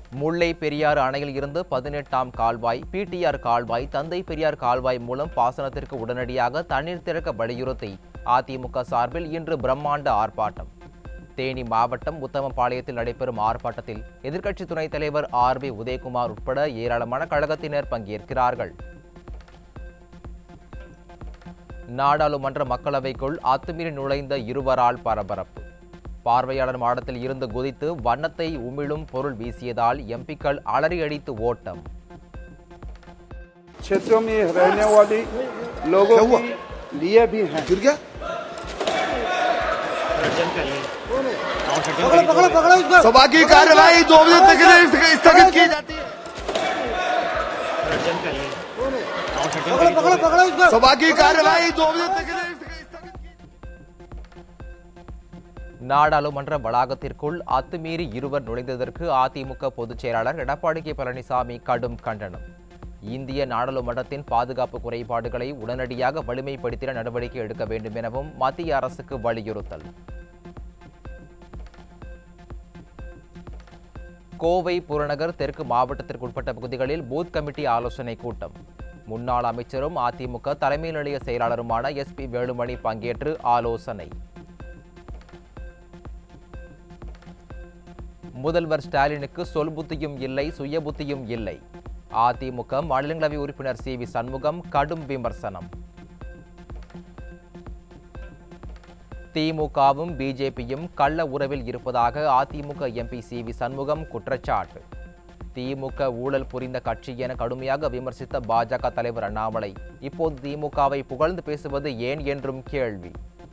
முல்லை பெரியாறு அணையில் இருந்து பதினெட்டாம் கால்வாய் பிடிஆர் கால்வாய் தந்தை பெரியார் கால்வாய் மூலம் பாசனத்திற்கு உடனடியாக தண்ணீர் திறக்க வலியுறுத்தி அதிமுக சார்பில் இன்று பிரம்மாண்ட ஆர்ப்பாட்டம் தேனி மாவட்டம் உத்தமபாளையத்தில் நடைபெறும் ஆர்ப்பாட்டத்தில் எதிர்க்கட்சி துணைத் தலைவர் ஆர் பி உதயகுமார் உட்பட ஏராளமான கழகத்தினர் பங்கேற்கிறார்கள் நாடாளுமன்ற மக்களவைக்குள் அத்துமீறி நுழைந்த இருவரால் பரபரப்பு பார்வையாளர் மாடத்தில் இருந்து குதித்து வண்ணத்தை உமிழும் பொருள் வீசியதால் எம்பிக்கள் அலறியடித்து ஓட்டம் क्षेत्रों में रहने वाली लोगों के लिए भी हैं गिर गया सभा की कार्यवाही दो बजे तक के लिए स्थगित की जाती है सभा की कार्यवाही दो बजे तक के लिए स्थगित की நாடாளுமன்ற வளாகத்திற்குள் அத்துமீறி இருவர் நுழைந்ததற்கு அதிமுக பொதுச் செயலாளர் எடப்பாடி கே பழனிசாமி கடும் கண்டனம் இந்திய நாடாளுமன்றத்தின் பாதுகாப்பு குறைபாடுகளை உடனடியாக வலிமைப்படுத்திட நடவடிக்கை எடுக்க வேண்டும் எனவும் மத்திய அரசுக்கு வலியுறுத்தல் கோவை புறநகர் தெற்கு மாவட்டத்திற்குட்பட்ட பகுதிகளில் பூத் கமிட்டி ஆலோசனை கூட்டம் முன்னாள் அமைச்சரும் அதிமுக தலைமை நிலைய செயலாளருமான எஸ் பி வேலுமணி பங்கேற்று ஆலோசனை முதல்வர் ஸ்டாலினுக்கு சொல் புத்தியும் இல்லை சுய புத்தியும் இல்லை அதிமுக மாநிலங்களவை உறுப்பினர் சி வி சண்முகம் கடும் விமர்சனம் திமுகவும் பிஜேபியும் கள்ள உறவில் இருப்பதாக AIADMK MP C V Shanmugam குற்றச்சாட்டு திமுக ஊழல் புரிந்த கட்சி என கடுமையாக விமர்சித்த பாஜக தலைவர் அண்ணாமலை இப்போது திமுகவை புகழ்ந்து பேசுவது ஏன் என்றும் கேள்வி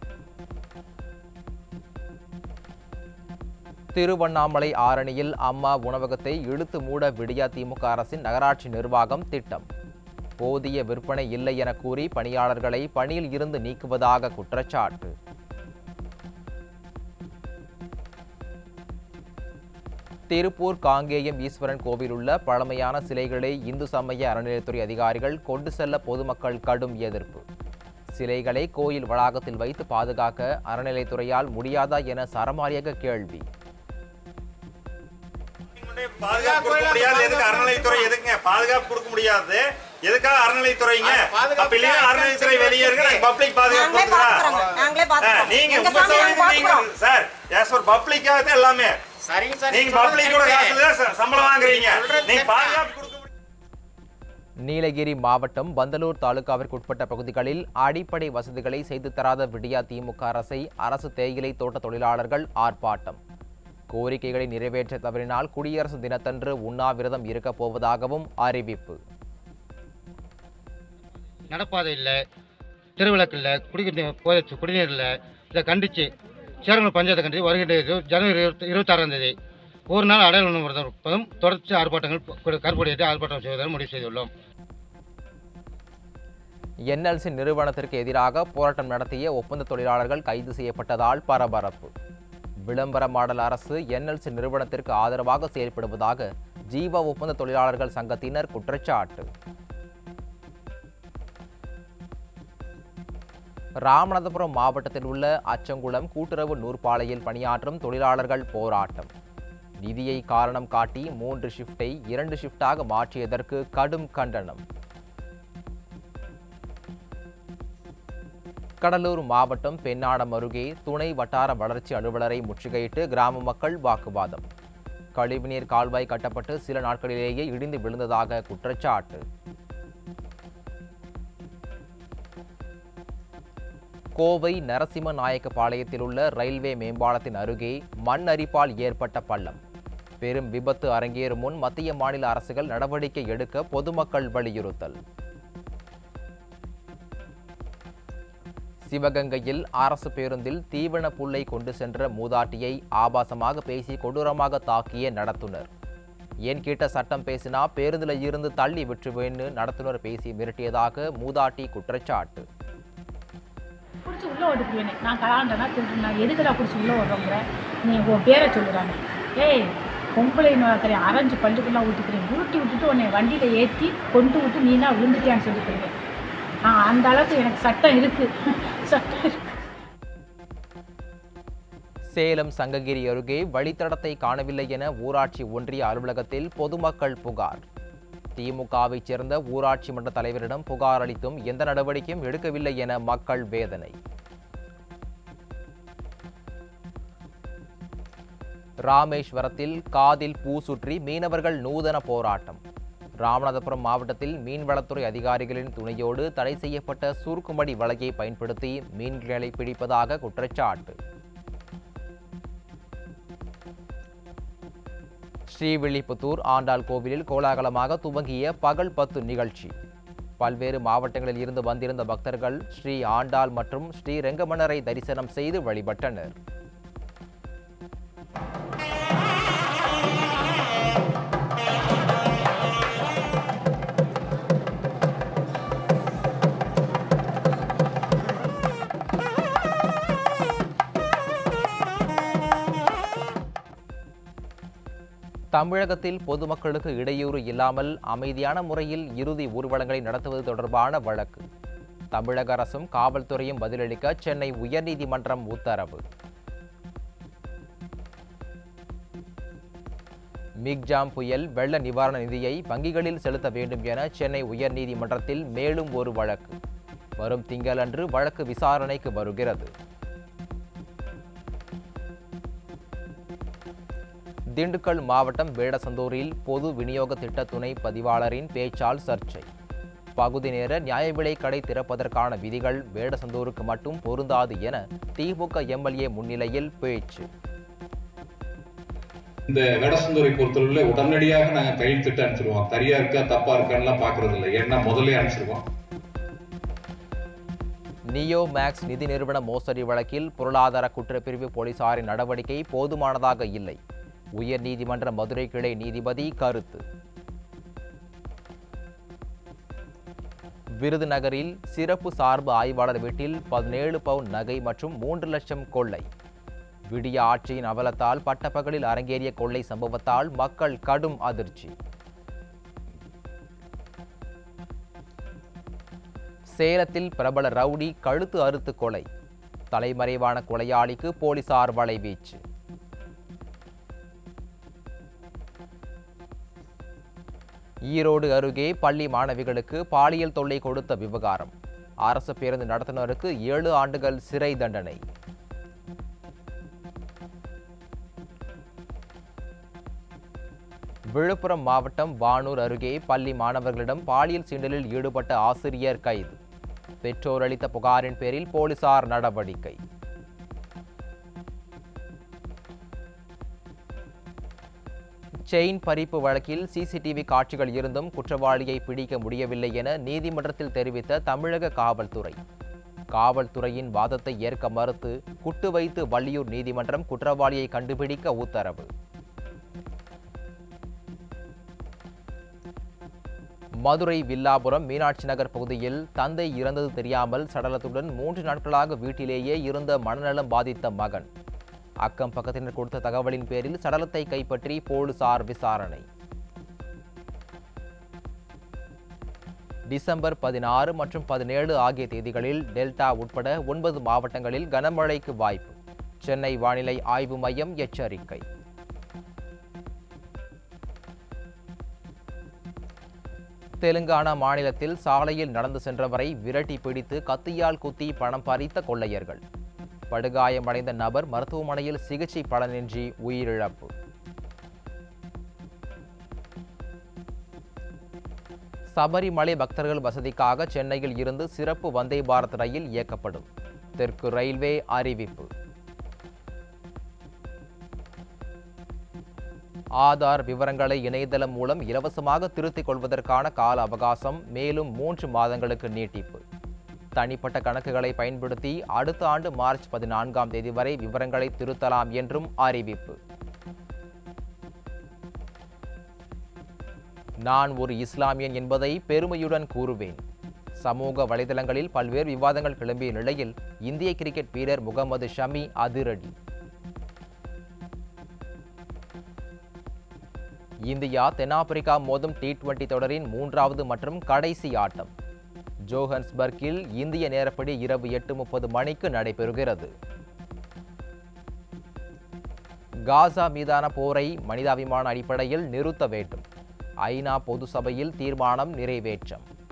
திருவண்ணாமலை ஆரணியில் அம்மா உணவகத்தை இழுத்து மூட விடியா திமுக அரசின் நகராட்சி நிர்வாகம் திட்டம் போதிய விற்பனை இல்லை என கூறி பணியாளர்களை பணியில் இருந்து நீக்குவதாக குற்றச்சாட்டு திருப்பூர் காங்கேயம் ஈஸ்வரன் கோவில் உள்ள பழமையான சிலைகளை இந்து சமய அறநிலையத்துறை அதிகாரிகள் கொண்டு செல்ல பொதுமக்கள் கடும் எதிர்ப்பு சிலைகளை கோயில் வளாகத்தில் வைத்து பாதுகாக்க அறநிலைத்துறையால் முடியாதா என சரமாரியாக கேள்வி பாதுகாப்பு கொடுக்க முடியாது எதுக்கு அறநிலைத்துறை எதுக்குங்க பாதுகாப்பு கொடுக்க முடியாது எதுக்காக அறநிலைத்துறைங்க அப்ப இல்லையா அறநிலைத்துறை வெளியேறுங்க நாங்க பப்ளிக் பாதுகாப்பு நாங்களே கொடுக்குறோம் பாத்துக்கிறோம் நாங்களே பாத்துக்கிறோம் நீங்க எங்க உங்க சாமி நாங்க சௌகரியத்துக்கு நீங்க பாத்துக்கிறோம் சார் எஸ் ஒரு பப்ளிக்காக தான் எல்லாமே சரிங்க சார் நீங்க பப்ளிக்கோட காசுல தான் ச- சம்பளம் வாங்குறீங்க நீங்க பாதுகாப்பு கொடுக்க முடியாது நீலகிரி மாவட்டம் பந்தலூர் தாலுகாவிற்கு உட்பட்ட பகுதிகளில் அடிப்படை வசதிகளை செய்து தராத விடியா திமுக அரசை அரசு தேயிலை தோட்ட தொழிலாளர்கள் ஆர்ப்பாட்டம் கோரிக்கைகளை நிறைவேற்ற தவறினால் குடியரசு தினத்தன்று உண்ணாவிரதம் இருக்கப் போவதாகவும் அறிவிப்பு நடப்பாதை இல்லை திருவிளக்கு இல்லை குடிநீர் போதச்சு குடிநீர் இல்லை இதை கண்டித்து சேரங்கல் பஞ்சாயத்தை கண்டித்து வருகின்ற இரு- ஜனவரி இருபத்தி இருபத்தாறாம் தேதி ஒரு நாள் அடையாள உணவு இருப்பதும் தொடர்ச்சி ஆர்ப்பாட்டங்கள் கருப்படியிட்டு ஆர்ப்பாட்டம் செய்வதாக முடிவு செய்துள்ளோம் என்எல்சி நிறுவனத்திற்கு எதிராக போராட்டம் நடத்திய ஒப்பந்த தொழிலாளர்கள் கைது செய்யப்பட்டதால் பரபரப்பு விளம்பர மாடல் அரசு என்எல்சி நிறுவனத்திற்கு ஆதரவாக செயல்படுவதாக ஜீவா ஒப்பந்த தொழிலாளர்கள் சங்கத்தினர் குற்றச்சாட்டு ராமநாதபுரம் மாவட்டத்தில் உள்ள அச்சங்குளம் கூட்டுறவு நூற்பாலையில் பணியாற்றும் தொழிலாளர்கள் போராட்டம் நிதியை காரணம் காட்டி மூன்று ஷிஃப்டை இரண்டு ஷிஃப்டாக மாற்றியதற்கு கடும் கண்டனம் கடலூர் மாவட்டம் பெண்ணாடம் அருகே துணை வட்டார வளர்ச்சி அலுவலரை முற்றுகையிட்டு கிராம மக்கள் வாக்குவாதம் கழிவுநீர் கால்வாய் கட்டப்பட்டு சில நாட்களிலேயே இடிந்து விழுந்ததாக குற்றச்சாட்டு கோவை நரசிம்ம நாயக்க பாளையத்தில் உள்ள ரயில்வே மேம்பாலத்தின் அருகே மண் அரிப்பால் ஏற்பட்ட பள்ளம் பெரும் விபத்து அரங்கேறும் முன் மத்திய மாநில அரசுகள் நடவடிக்கை எடுக்க பொதுமக்கள் வலியுறுத்தல் சிவகங்கையில் அரசு பேருந்தில் தீவன புல்லை கொண்டு சென்ற மூதாட்டியை ஆபாசமாக பேசி கொடூரமாக தாக்கிய நடத்துனர் ஏன் கேட்ட சட்டம் பேசினா பேருந்துல இருந்து தள்ளி விட்டுருவேன்னு நடத்துனர் பேசி மிரட்டியதாக மூதாட்டி குற்றச்சாட்டு பிடிச்சி உள்ளே ஓட்டுக்குவேனே நான் கலாண்டனா திருட்டுனா எதுக்குடா பிடிச்சி உள்ளே வர்றோங்கிற நீ உன் பேரை சொல்லுறாங்க ஏய் பொம்பளை நோக்கரை அரைஞ்சு பல்லுக்கெல்லாம் ஊற்றிக்கிறேன் உருட்டி விட்டுட்டு உன்னை வண்டியில் ஏற்றி கொண்டு விட்டு நீனா விழுந்துட்டியான்னு சொல்லிக்கிறேன் ஆ அந்த அளவுக்கு எனக்கு சட்டம் இருக்குது சட்டம் இருக்கு சேலம் சங்ககிரி அருகே வழித்தடத்தை காணவில்லை என ஊராட்சி ஒன்றிய அலுவலகத்தில் பொதுமக்கள் புகார் திமுகவைச் சேர்ந்த ஊராட்சி மன்ற தலைவரிடம் புகார் அளித்தும் எந்த நடவடிக்கையும் எடுக்கவில்லை என மக்கள் வேதனை ராமேஸ்வரத்தில் காதில் பூ சுற்றி மீனவர்கள் நூதன போராட்டம் ராமநாதபுரம் மாவட்டத்தில் மீன்வளத்துறை அதிகாரிகளின் துணையோடு தடை செய்யப்பட்ட சுருக்குமடி வலையை பயன்படுத்தி மீன்களை பிடிப்பதாக குற்றச்சாட்டு ஸ்ரீவில்லிபுத்தூர் ஆண்டாள் கோவிலில் கோலாகலமாக துவங்கிய பகல் பத்து நிகழ்ச்சி பல்வேறு மாவட்டங்களில் இருந்து வந்திருந்த பக்தர்கள் ஸ்ரீ ஆண்டாள் மற்றும் ஸ்ரீ ரெங்கமணரை தரிசனம் செய்து வழிபட்டனர் தமிழகத்தில் பொதுமக்களுக்கு இடையூறு இல்லாமல் அமைதியான முறையில் இறுதி ஊர்வலங்களை நடத்துவது தொடர்பான வழக்கு தமிழக அரசும் காவல்துறையும் பதிலளிக்க சென்னை உயர்நீதிமன்றம் உத்தரவு மிக்ஜாம் புயல் வெள்ள நிவாரண நிதியை வங்கிகளில் செலுத்த வேண்டும் என சென்னை உயர்நீதிமன்றத்தில் மேலும் ஒரு வழக்கு வரும் திங்களன்று வழக்கு விசாரணைக்கு வருகிறது திண்டுக்கல் மாவட்டம் வேடசந்தூரில் பொது விநியோக திட்ட துணை பதிவாளரின் பேச்சால் சர்ச்சை பகுதி நேர நியாய விலை கடை திறப்பதற்கான விதிகள் வேடசந்தூருக்கு மட்டும் பொருந்தாது என திமுக எம்எல்ஏ முன்னிலையில் பேச்சு இந்த வேடசுந்தரை பொறுத்தளவுல உடனடியாக நாங்க கையெழுத்திட்டு அனுப்பிச்சிருவோம் சரியா இருக்கா தப்பா இருக்கான்லாம் பாக்குறது இல்லை ஏன்னா முதல்ல அனுப்பிச்சிருவோம் நியோ மேக்ஸ் நிதி நிறுவன மோசடி வழக்கில் பொருளாதார குற்றப்பிரிவு போலீசாரின் நடவடிக்கை போதுமானதாக இல்லை உயர் நீதிமன்ற மதுரை கிளை நீதிபதி கருத்து விருதுநகரில் சிறப்பு சார்பு ஆய்வாளர் வீட்டில் பதினேழு பவுன் நகை மற்றும் மூன்று லட்சம் கொள்ளை விடிய ஆட்சியின் அவலத்தால் பட்டப்பகலில் அரங்கேறிய கொள்ளை சம்பவத்தால் மக்கள் கடும் அதிர்ச்சி சேலத்தில் பிரபல ரவுடி கழுத்து அறுத்து கொலை தலைமறைவான கொலையாளிக்கு போலீசார் வலைவீச்சு ஈரோடு அருகே பள்ளி மாணவிகளுக்கு பாலியல் தொல்லை கொடுத்த விவகாரம் அரசு பேருந்து நடத்துனருக்கு ஏழு ஆண்டுகள் சிறை தண்டனை விழுப்புரம் மாவட்டம் வானூர் அருகே பள்ளி மாணவர்களிடம் பாலியல் சீண்டலில் ஈடுபட்ட ஆசிரியர் கைது பெற்றோர் அளித்த புகாரின் பேரில் போலீசார் நடவடிக்கை செயின் பறிப்பு வழக்கில் சிசிடிவி காட்சிகள் இருந்தும் குற்றவாளியை பிடிக்க முடியவில்லை என நீதிமன்றத்தில் தெரிவித்த தமிழக காவல்துறை காவல்துறையின் வாதத்தை ஏற்க மறுத்து குட்டு வைத்து வள்ளியூர் நீதிமன்றம் குற்றவாளியை கண்டுபிடிக்க உத்தரவு மதுரை வில்லாபுரம் மீனாட்சி நகர் பகுதியில் தந்தை இறந்தது தெரியாமல் சடலத்துடன் மூன்று நாட்களாக வீட்டிலேயே இருந்த மனநலம் பாதித்த மகன் அக்கம் பக்கத்தினர் கொடுத்த தகவலின் பேரில் சடலத்தை கைப்பற்றி போலீசார் விசாரணை டிசம்பர் பதினாறு மற்றும் பதினேழு ஆகிய தேதிகளில் டெல்டா உட்பட ஒன்பது மாவட்டங்களில் கனமழைக்கு வாய்ப்பு சென்னை வானிலை ஆய்வு மையம் எச்சரிக்கை தெலுங்கானா மாநிலத்தில் சாலையில் நடந்து சென்றவரை விரட்டி பிடித்து கத்தியால் குத்தி பணம் பறித்த கொள்ளையர்கள் படுகாயமடைந்த நபர் மருத்துவமனையில் சிகிச்சை பலனின்றி உயிரிழப்பு சபரிமலை பக்தர்கள் வசதிக்காக சென்னையில் இருந்து சிறப்பு வந்தே பாரத் ரயில் இயக்கப்படும் தெற்கு ரயில்வே அறிவிப்பு ஆதார் விவரங்களை இணையதளம் மூலம் இலவசமாக திருத்திக் கொள்வதற்கான கால அவகாசம் மேலும் மூன்று மாதங்களுக்கு நீட்டிப்பு தனிப்பட்ட கணக்குகளை பயன்படுத்தி அடுத்த ஆண்டு மார்ச் பதினான்காம் தேதி வரை விவரங்களை திருத்தலாம் என்றும் அறிவிப்பு நான் ஒரு இஸ்லாமியன் என்பதை பெருமையுடன் கூறுவேன் சமூக வலைதளங்களில் பல்வேறு விவாதங்கள் கிளம்பிய நிலையில் இந்திய கிரிக்கெட் வீரர் முகமது ஷமி அதிரடி இந்தியா தென்னாப்பிரிக்கா மோதும் டி டுவெண்டி தொடரின் மூன்றாவது மற்றும் கடைசி ஆட்டம் ஜோஹன்ஸ்பர்க்கில் இந்திய நேரப்படி இரவு எட்டு முப்பது மணிக்கு நடைபெறுகிறது காசா மீதான போரை மனிதாபிமான அடிப்படையில் நிறுத்த வேண்டும் ஐநா பொது சபையில் தீர்மானம் நிறைவேற்றம்